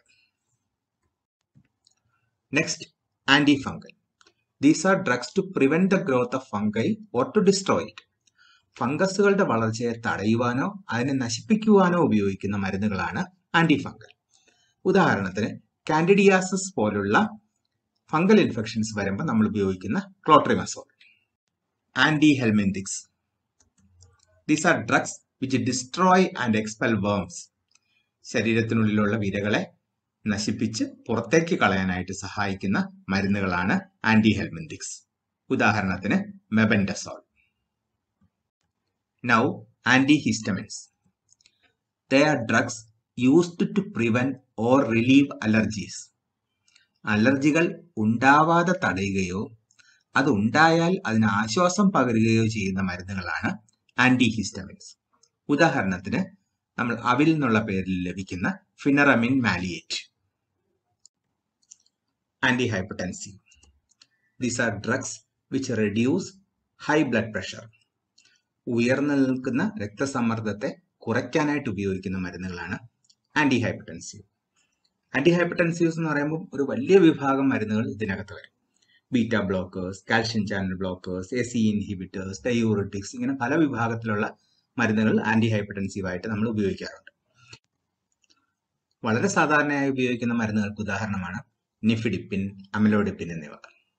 next anti fungal these are drugs to prevent the growth of fungi or to destroy it ഫംഗസുകളുടെ വളർച്ചയെ തടയുവാനോ അതിനെ നശിപ്പിക്കുവാനോ ഉപയോഗിക്കുന്ന മരുന്നുകളാണ് ആന്റി ഫംഗൽ ഉദാഹരണത്തിന് കാൻഡിഡിയാസസ് പോലുള്ള ഫംഗൽ ഇൻഫെക്ഷൻസ് വരുമ്പോൾ നമ്മൾ ഉപയോഗിക്കുന്ന clotrimazole anti helminthics these are drugs which destroy and expel worms ശരീരത്തിനുള്ളിലുള്ള വിരകളെ നശിപ്പിച്ച് പുറത്തേക്ക് കളയാനായിട്ട് സഹായിക്കുന്ന മരുന്നുകളാണ് ആന്റി ഹെൽമെന്തിക്സ് ഉദാഹരണത്തിന് mebendazole now anti histamines they are drugs used to prevent or relieve allergies അലർജികൾ ഉണ്ടാവാതെ തടയുകയോ അത് ഉണ്ടായാൽ അതിന് ആശ്വാസം പകരുകയോ ചെയ്യുന്ന മരുന്നുകളാണ് ആന്റി ഹിസ്റ്റമിൻസ് ഉദാഹരണത്തിന് നമ്മൾ അവിൽ എന്നുള്ള പേരിൽ ലഭിക്കുന്ന pheniramine maleate anti hypertensive these are drugs which reduce high blood pressure ഉയർന്നു നിൽക്കുന്ന രക്തസമ്മർദ്ദത്തെ കുറയ്ക്കാനായിട്ട് ഉപയോഗിക്കുന്ന മരുന്നുകളാണ് ആന്റി ഹൈപ്പർടെൻസീവ് ആന്റി ഹൈപ്പർടെൻസീവ്സ് എന്ന് പറയുമ്പോൾ ഒരു വലിയ വിഭാഗം മരുന്നുകൾ ഇതിനകത്ത് വരും beta blockers calcium channel blockers A C inhibitors diuretics ഇങ്ങനെ പല വിഭാഗത്തിലുള്ള മരുന്നുകൾ ആന്റി ഹൈപ്പർടെൻസീവ് ആയിട്ട് നമ്മൾ ഉപയോഗിക്കാറുണ്ട് വളരെ സാധാരണയായി ഉപയോഗിക്കുന്ന മരുന്നുകൾക്ക് ഉദാഹരണമാണ് നിഫിഡിപ്പിൻ അമിലോഡിപ്പിൻ എന്നിവ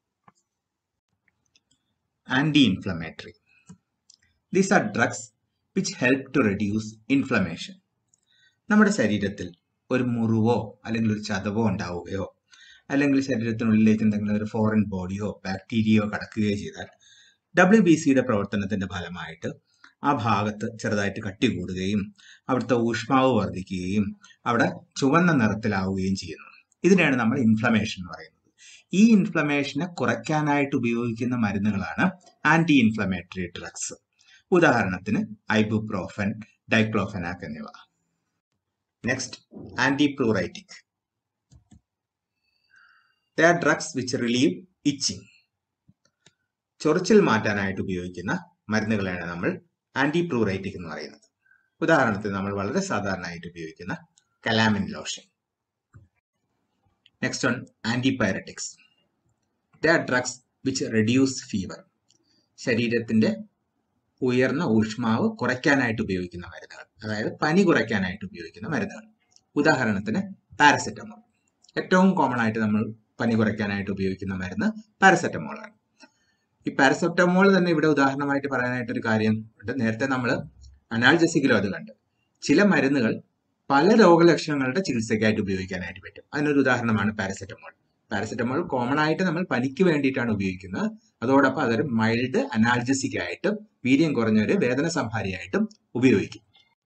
anti inflammatory these are drugs which help to reduce inflammation നമ്മുടെ ശരീരത്തിൽ ഒരു മുറിവോ അല്ലെങ്കിൽ ഒരു ചതവോ ഉണ്ടാവുകയോ അല്ലെങ്കിൽ ശരീരത്തിനുള്ളിലേക്ക് എന്തെങ്കിലും ഒരു ഫോറിൻ ബോഡിയോ ബാക്ടീരിയയോ കടക്കുകയോ ചെയ്താൽ ഡബ്ല്യു ബി സിയുടെ പ്രവർത്തനത്തിന്റെ ഫലമായിട്ട് ആ ഭാഗത്ത് ചെറുതായിട്ട് കട്ടി കൂടുകയും അവിടുത്തെ ഊഷ്മാവ് വർദ്ധിക്കുകയും അവിടെ ചുവന്ന നിറത്തിലാവുകയും ചെയ്യുന്നു ഇതിനെയാണ് നമ്മൾ ഇൻഫ്ലമേഷൻ എന്ന് പറയുന്നത് ഈ ഇൻഫ്ലമേഷനെ കുറയ്ക്കാനായിട്ട് ഉപയോഗിക്കുന്ന മരുന്നുകളാണ് ആന്റി ഇൻഫ്ലമേറ്ററി ഡ്രഗ്സ് ഉദാഹരണത്തിന് ഐബുപ്രോഫൻ ഡൈക്ലോഫെനാക് എന്നിവ next anti pruritic the are drugs which relieve itching ചൊറിച്ചിൽ മാറ്റാനായിട്ട് ഉപയോഗിക്കുന്ന മരുന്നുകളെയാണ് നമ്മൾ ആന്റി പ്ലൂറൈറ്റിക് എന്ന് പറയുന്നത് ഉദാഹരണത്തിന് നമ്മൾ വളരെ സാധാരണയായിട്ട് ഉപയോഗിക്കുന്ന calamine lotion next on antipyretics the are drugs which reduce fever ശരീരത്തിന്റെ ഉയർന്ന ഊഷ്മാവ് കുറയ്ക്കാനായിട്ട് ഉപയോഗിക്കുന്ന മരുന്നുകൾ അതായത് പനി കുറയ്ക്കാനായിട്ട് ഉപയോഗിക്കുന്ന മരുന്നുകൾ ഉദാഹരണത്തിന് പാരസെറ്റമോൾ ഏറ്റവും കോമൺ ആയിട്ട് നമ്മൾ പനി കുറയ്ക്കാനായിട്ട് ഉപയോഗിക്കുന്ന മരുന്ന് പാരസെറ്റമോൾ ആണ് ഈ പാരസെറ്റമോൾ തന്നെ ഇവിടെ ഉദാഹരണമായിട്ട് പറയാനായിട്ട് ഒരു കാര്യം ഉണ്ട് നേരത്തെ നമ്മൾ അനാൾജസിക്കിലും അത് കണ്ട് ചില മരുന്നുകൾ പല രോഗലക്ഷണങ്ങളുടെ ചികിത്സയ്ക്കായിട്ട് ഉപയോഗിക്കാനായിട്ട് പറ്റും അതിനൊരു ഉദാഹരണമാണ് പാരസെറ്റമോൾ പാരസെറ്റമോൾ കോമൺ ആയിട്ട് നമ്മൾ പനിക്ക് വേണ്ടിയിട്ടാണ് ഉപയോഗിക്കുന്നത് അതോടൊപ്പം അതൊരു മൈൽഡ് അനാൾജസിക് ആയിട്ടും വീര്യം കുറഞ്ഞ ഒരു വേദന സംഹാരിയായിട്ടും ഉപയോഗിക്കും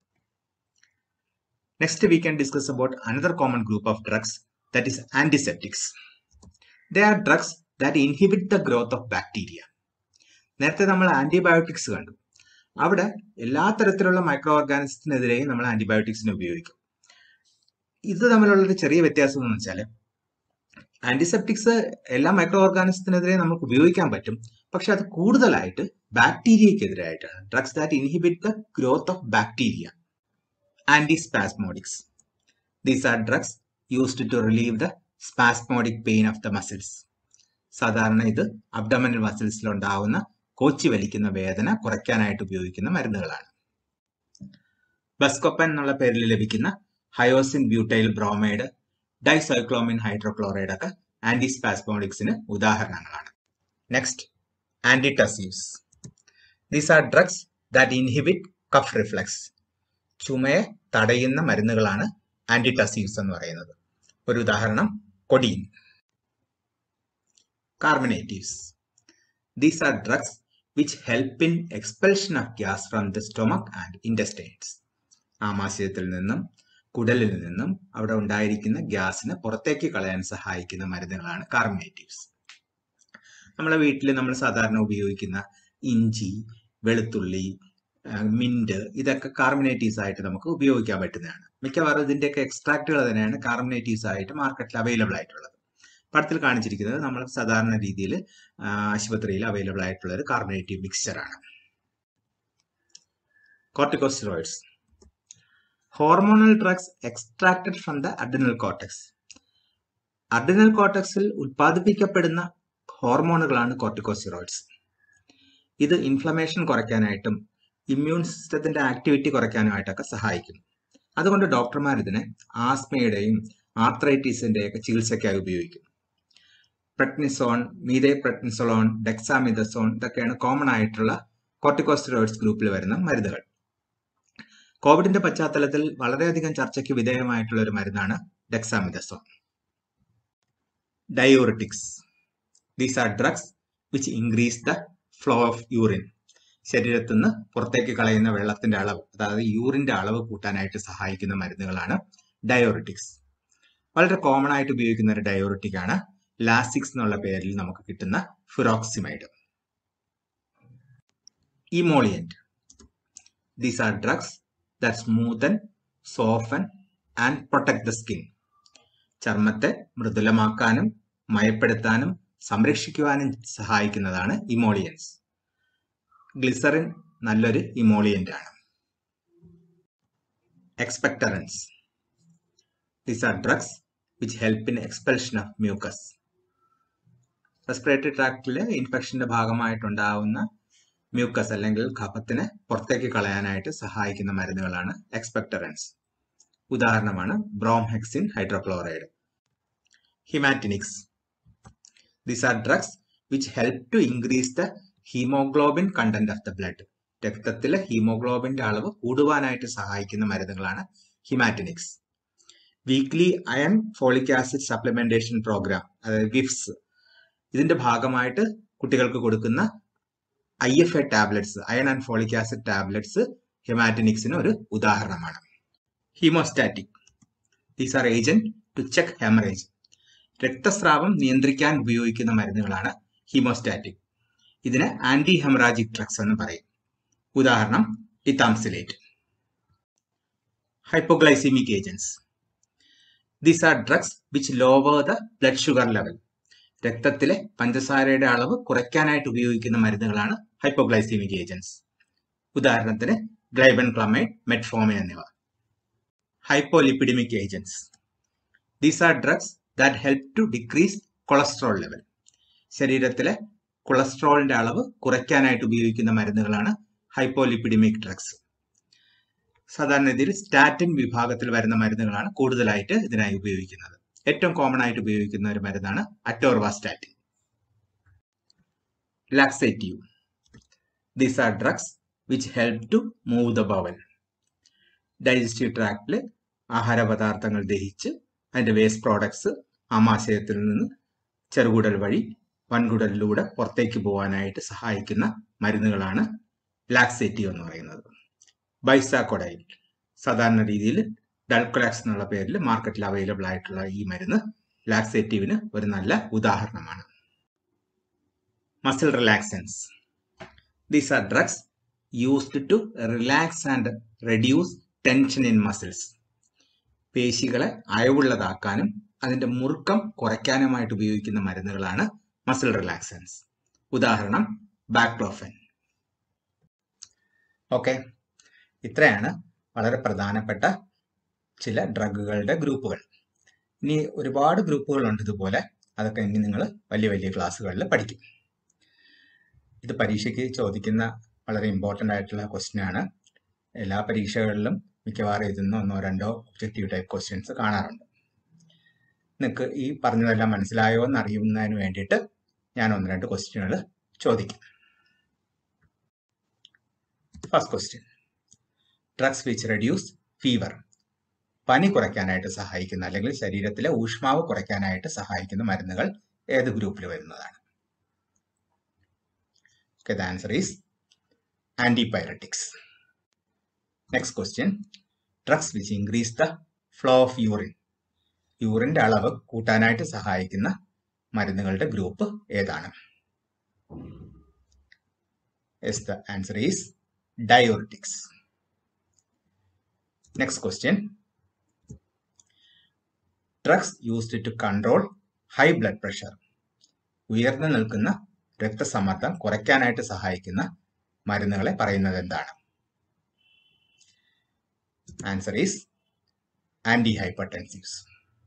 next we can discuss about another common group of drugs that is antiseptics they are drugs that inhibit the growth of bacteria നേരത്തെ നമ്മൾ ആന്റിബയോട്ടിക്സ് കണ്ടു അവിടെ എല്ലാ തരത്തിലുള്ള മൈക്രോ ഓർഗാനിസത്തിനെതിരെയും നമ്മൾ ആന്റിബയോട്ടിക്സിനെ ഉപയോഗിക്കും ഇത് തമ്മിലുള്ള ഒരു ചെറിയ വ്യത്യാസം എന്ന് വെച്ചാൽ ആന്റിസെപ്റ്റിക്സ് എല്ലാ മൈക്രോ ഓർഗാനിസത്തിനെതിരെ നമുക്ക് ഉപയോഗിക്കാൻ പറ്റും പക്ഷെ അത് കൂടുതലായിട്ട് ബാക്ടീരിയക്കെതിരായിട്ടാണ് drugs that inhibit the growth of bacteria antispasmodics these are drugs used to relieve the spasmodic pain of the muscles സാധാരണ ഇത് അബ്ഡമനൽ മസിൽസിൽ ഉണ്ടാവുന്ന കോച്ചി വലിക്കുന്ന വേദന കുറയ്ക്കാനായിട്ട് ഉപയോഗിക്കുന്ന മരുന്നുകളാണ് ബസ്കോപ്പൻ എന്നുള്ള പേരിൽ ലഭിക്കുന്ന hyoscine butyl bromide dicyclomine hydrochloride ഒക്കെ ആന്റിസ്പാസ്മോഡിക്സിന് ഉദാഹരണങ്ങളാണ് next antitussives these are drugs that inhibit cough reflex ചുമയെ തടയുന്ന മരുന്നുകളാണ് ആന്റിടസീവ്സ് എന്ന് പറയുന്നത് ഒരു ഉദാഹരണം codeine carminatives these are drugs which help in expulsion of gas from the stomach and intestines ആമാശയത്തിൽ നിന്നും കുടലിൽ നിന്നും അവിടെ ഉണ്ടായിരിക്കുന്ന ഗ്യാസിനെ പുറത്തേക്ക് കളയാൻ സഹായിക്കുന്ന മരുന്നുകളാണ് കാർബണേറ്റീവ്സ് നമ്മളെ വീട്ടിൽ നമ്മൾ സാധാരണ ഉപയോഗിക്കുന്ന ഇഞ്ചി വെളുത്തുള്ളി മിന്റ് ഇതൊക്കെ കാർബണേറ്റീവ്സ് ആയിട്ട് നമുക്ക് ഉപയോഗിക്കാൻ പറ്റുന്നതാണ് മിക്കവാറും ഇതിന്റെയൊക്കെ എക്സ്ട്രാക്റ്റുകൾ തന്നെയാണ് കാർബണേറ്റീവ്സ് ആയിട്ട് മാർക്കറ്റിൽ അവൈലബിൾ ആയിട്ടുള്ളത് പടത്തിൽ കാണിച്ചിരിക്കുന്നത് നമ്മൾ സാധാരണ രീതിയിൽ ആശുപത്രിയിൽ അവൈലബിൾ ആയിട്ടുള്ള ഒരു കാർബണേറ്റീവ് മിക്സ്ചർ ആണ് corticosteroids hormonal drugs extracted from the adrenal cortex adrenal കോർട്ടക്സിൽ ഉത്പാദിപ്പിക്കപ്പെടുന്ന ഹോർമോണുകളാണ് കോർട്ടിക്കോസ്റ്റെറോയിഡ്സ് ഇത് ഇൻഫ്ലമേഷൻ കുറയ്ക്കാനായിട്ടും ഇമ്മ്യൂൺ സിസ്റ്റത്തിന്റെ ആക്ടിവിറ്റി കുറയ്ക്കാനുമായിട്ടൊക്കെ സഹായിക്കുന്നു അതുകൊണ്ട് ഡോക്ടർമാർ ഇതിനെ ആസ്മയുടെയും ആർത്രൈറ്റീസിന്റെയൊക്കെ ചികിത്സയ്ക്കായി ഉപയോഗിക്കും പ്രട്നിസോൺ മീതേ പ്രട്നിസോളോൺ ഡെക്സാമിതസോൺ ഇതൊക്കെയാണ് കോമൺ ആയിട്ടുള്ള കോർട്ടിക്കോസ്റ്റെറോയിഡ്സ് ഗ്രൂപ്പിൽ വരുന്ന മരുന്നുകൾ കോവിഡിന്റെ പശ്ചാത്തലത്തിൽ വളരെയധികം ചർച്ചയ്ക്ക് വിധേയമായിട്ടുള്ള ഒരു മരുന്നാണ് dexamethasone diuretics these are drugs which increase the flow of urine ശരീരത്തിൽ നിന്ന് പുറത്തേക്ക് കളയുന്ന വെള്ളത്തിന്റെ അളവ് അതായത് യൂറിന്റെ അളവ് കൂട്ടാനായിട്ട് സഹായിക്കുന്ന മരുന്നുകളാണ് ഡയോറിറ്റിക്സ് വളരെ കോമൺ ആയിട്ട് ഉപയോഗിക്കുന്ന ഒരു ഡയോറിറ്റിക് ആണ് ലാസിക്സ് എന്നുള്ള പേരിൽ നമുക്ക് കിട്ടുന്ന furosemide emollient these are drugs that smoothen soften and protect the skin ചർമ്മത്തെ മൃദുലമാക്കാനും മയപ്പെടുത്താനും സംരക്ഷിക്കുവാനും സഹായിക്കുന്നതാണ് ഇമോളിയൻസ് ഗ്ലിസറിൻ നല്ലൊരു ഇമോളിയന്റ് ആണ് expectorants these are drugs which help in expulsion of mucus respiratory ട്രാക്റ്റിലെ ഇൻഫെക്ഷന്റെ ഭാഗമായിട്ടുണ്ടാവുന്ന മ്യൂക്കസ് അല്ലെങ്കിൽ കഫത്തിനെ പുറത്തേക്ക് കളയാനായിട്ട് സഹായിക്കുന്ന മരുന്നുകളാണ് എക്സ്പെക്ടറൻസ് ഉദാഹരണമാണ് bromhexine hydrochloride haematinics these are drugs which help to increase the haemoglobin content of the blood രക്തത്തിലെ ഹീമോഗ്ലോബിന്റെ അളവ് കൂടുവാനായിട്ട് സഹായിക്കുന്ന മരുന്നുകളാണ് haematinics weekly iron folic acid supplementation programme അതായത് വിഫ്സ് ഇതിന്റെ ഭാഗമായിട്ട് കുട്ടികൾക്ക് കൊടുക്കുന്ന I F A tablets iron and folic acid tablets ഹെമാറ്റിനിക്സിന് ഒരു ഉദാഹരണമാണ് haemostatic these are agent to check haemorrhage രക്തസ്രാവം നിയന്ത്രിക്കാൻ ഉപയോഗിക്കുന്ന മരുന്നുകളാണ് ഹീമോസ്റ്റാറ്റിക് ഇതിന് ആന്റി ഹെമറാജിക് ഡ്രഗ്സ് എന്ന് പറയും ഉദാഹരണം ethamsylate hypoglycaemic agents these are drugs which lower the blood sugar level രക്തത്തിലെ പഞ്ചസാരയുടെ അളവ് കുറയ്ക്കാനായിട്ട് ഉപയോഗിക്കുന്ന മരുന്നുകളാണ് ഹൈപ്പോഗ്ലൈസീമിക് ഏജൻസ് ഉദാഹരണത്തിന് ഗ്ലൈബൻ ക്ലമൈഡ് മെറ്റ്ഫോമിൻ എന്നിവ hypolipidaemic agents these are drugs that help to decrease cholesterol level ശരീരത്തിലെ കൊളസ്ട്രോളിന്റെ അളവ് കുറയ്ക്കാനായിട്ട് ഉപയോഗിക്കുന്ന മരുന്നുകളാണ് ഹൈപ്പോലിപ്പിഡിമിക് ഡ്രഗ്സ് സാധാരണ രീതിയിൽ സ്റ്റാറ്റിൻ വിഭാഗത്തിൽ വരുന്ന മരുന്നുകളാണ് കൂടുതലായിട്ട് ഇതിനായി ഉപയോഗിക്കുന്നത് ഏറ്റവും കോമൺ ആയിട്ട് ഉപയോഗിക്കുന്ന ഒരു മരുന്നാണ് atorvastatin laxative these are drugs which help to move the bowel digestive ട്രാക്റ്റിൽ ആഹാര പദാർത്ഥങ്ങൾ ദഹിച്ച് അതിന്റെ വേസ്റ്റ് പ്രോഡക്ട്സ് ആമാശയത്തിൽ നിന്ന് ചെറുകുടൽ വഴി വൻകുടലിലൂടെ പുറത്തേക്ക് പോകാനായിട്ട് സഹായിക്കുന്ന മരുന്നുകളാണ് ലാക്സേറ്റീവ് എന്ന് പറയുന്നത് ബൈസാക്കൊഡൈൽ സാധാരണ രീതിയിൽ ഡൽക്ലാക്സ് എന്നുള്ള പേരിൽ മാർക്കറ്റിൽ അവൈലബിൾ ആയിട്ടുള്ള ഈ മരുന്ന് ലാക്സേറ്റീവിന് ഒരു നല്ല ഉദാഹരണമാണ് muscle relaxants these are drugs used to relax and reduce tension in muscles പേശികളെ അയവുള്ളതാക്കാനും അതിന്റെ മുറുക്കം കുറയ്ക്കാനുമായിട്ട് ഉപയോഗിക്കുന്ന മരുന്നുകളാണ് മസിൽ റിലാക്സൻസ് ഉദാഹരണം ബാക്ലോഫൻ ഓക്കെ ഇത്രയാണ് വളരെ പ്രധാനപ്പെട്ട ചില ഡ്രഗുകളുടെ ഗ്രൂപ്പുകൾ ഇനി ഒരുപാട് ഗ്രൂപ്പുകളുണ്ട് ഇതുപോലെ അതൊക്കെ ഇനി നിങ്ങൾ വലിയ വലിയ ക്ലാസ്സുകളിൽ പഠിക്കും ഇത് പരീക്ഷയ്ക്ക് ചോദിക്കുന്ന വളരെ ഇമ്പോർട്ടൻ്റ് ആയിട്ടുള്ള ക്വസ്റ്റ്യൻ ആണ് എല്ലാ പരീക്ഷകളിലും മിക്കവാറും ഇതിൽ നിന്ന് ഒന്നോ രണ്ടോ ഒബ്ജക്റ്റീവ് ടൈപ്പ് ക്വസ്റ്റ്യൻസ് കാണാറുണ്ട് നിങ്ങൾക്ക് ഈ പറഞ്ഞതെല്ലാം മനസ്സിലായോ എന്ന് അറിയുന്നതിന് വേണ്ടിയിട്ട് ഞാൻ ഒന്ന് രണ്ട് ക്വസ്റ്റ്യനുകൾ ചോദിക്കാം first question drugs which reduce fever പനി കുറയ്ക്കാനായിട്ട് സഹായിക്കുന്ന അല്ലെങ്കിൽ ശരീരത്തിലെ ഊഷ്മാവ് കുറയ്ക്കാനായിട്ട് സഹായിക്കുന്ന മരുന്നുകൾ ഏത് ഗ്രൂപ്പിൽ വരുന്നതാണ് Okay, the answer is antipyretics. Next question. Drugs which increase the flow of urine. യൂറിന്റെ അളവ് കൂട്ടാനായിട്ട് സഹായിക്കുന്ന മരുന്നുകളുടെ ഗ്രൂപ്പ് ഏതാണ് yes the answer is diuretics next question drugs used to control high blood pressure ഉയർന്നു നിൽക്കുന്ന രക്തസമ്മർദ്ദം കുറയ്ക്കാനായിട്ട് സഹായിക്കുന്ന മരുന്നുകളെ പറയുന്നത് എന്താണ് ആൻസർ ഈസ് ആന്റി ഹൈപ്പർടെൻസീവ്സ്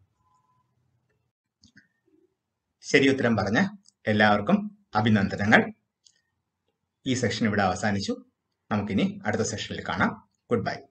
ശരി ഉത്തരം പറഞ്ഞ എല്ലാവർക്കും അഭിനന്ദനങ്ങൾ ഈ സെഷൻ ഇവിടെ അവസാനിച്ചു നമുക്കിനി അടുത്ത സെഷനിൽ കാണാം ഗുഡ് ബൈ